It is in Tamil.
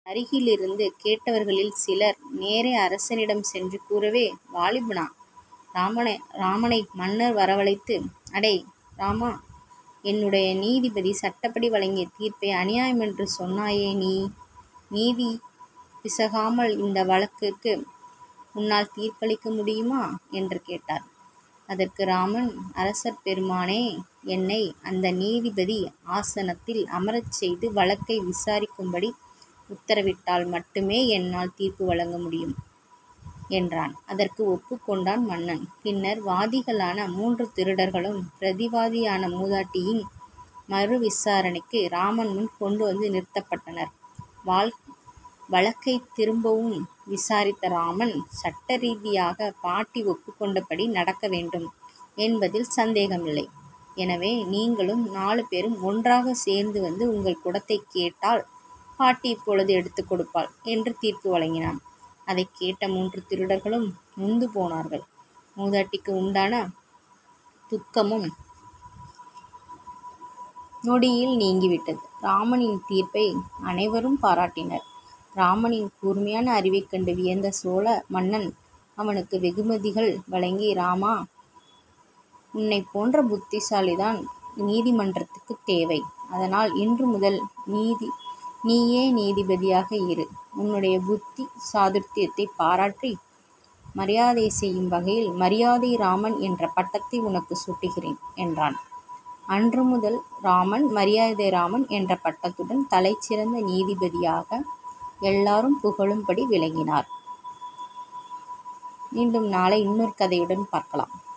அருகிலிருந்து கேட்டவர்களில் சிலர் நேரே அரசனிடம் சென்று கூறவே வாலிபனா ராமனை ராமனை மன்னர் வரவழைத்து அடே ராமா என்னுடைய நீதிபதி சட்டப்படி வழங்கிய தீர்ப்பை அநியாயமென்று சொன்னாயே நீ நீதி பிசகாமல் இந்த வழக்குக்கு உன்னால் தீர்ப்பளிக்க முடியுமா என்று கேட்டார் அதற்கு ராமன் அரசர் பெருமானே என்னை அந்த நீதிபதி ஆசனத்தில் அமரச் செய்து வழக்கை விசாரிக்கும்படி உத்தரவிட்டால் மட்டுமே என்னால் தீர்ப்பு வழங்க முடியும் என்றான் அதற்கு ஒப்புக்கொண்டான் மன்னன் பின்னர் வாதிகளான மூன்று திருடர்களும் பிரதிவாதியான மூதாட்டியின் மறு விசாரணைக்கு ராமன் முன் கொண்டு வந்து நிறுத்தப்பட்டனர் வாழ் வழக்கை திரும்பவும் விசாரித்த ராமன் சட்ட ரீதியாக பாட்டி ஒப்புக்கொண்டபடி நடக்க வேண்டும் என்பதில் சந்தேகமில்லை எனவே நீங்களும் நாலு பேரும் ஒன்றாக சேர்ந்து வந்து உங்கள் குடத்தை கேட்டால் பாட்டி இப்பொழுது எடுத்துக் கொடுப்பாள் என்று தீர்ப்பு வழங்கினான் அதை கேட்ட மூன்று திருடர்களும் நொந்து போனார்கள் மூதாட்டிக்கு உண்டான துக்கமும் நொடியில் நீங்கிவிட்டது ராமனின் தீர்ப்பை அனைவரும் பாராட்டினர் ராமனின் கூர்மையான அறிவைக் கண்டு வியந்த சோழ மன்னன் அவனுக்கு வெகுமதிகள் வழங்கி ராமா உன்னைப் போன்ற புத்திசாலிதான் நீதிமன்றத்துக்கு தேவை அதனால் இன்று முதல் நீதி நீயே நீதிபதியாக இரு உன்னுடைய புத்தி சாதுர்த்தியத்தை பாராட்டி மரியாதை செய்யும் வகையில் மரியாதை ராமன் என்ற பட்டத்தை உனக்கு சூட்டுகிறேன் என்றான் அன்று முதல் ராமன் மரியாதை ராமன் என்ற பட்டத்துடன் தலைச்சிறந்த நீதிபதியாக எல்லாரும் புகழும்படி விளங்கினார் மீண்டும் நாளை இன்னொரு கதையுடன் பார்க்கலாம்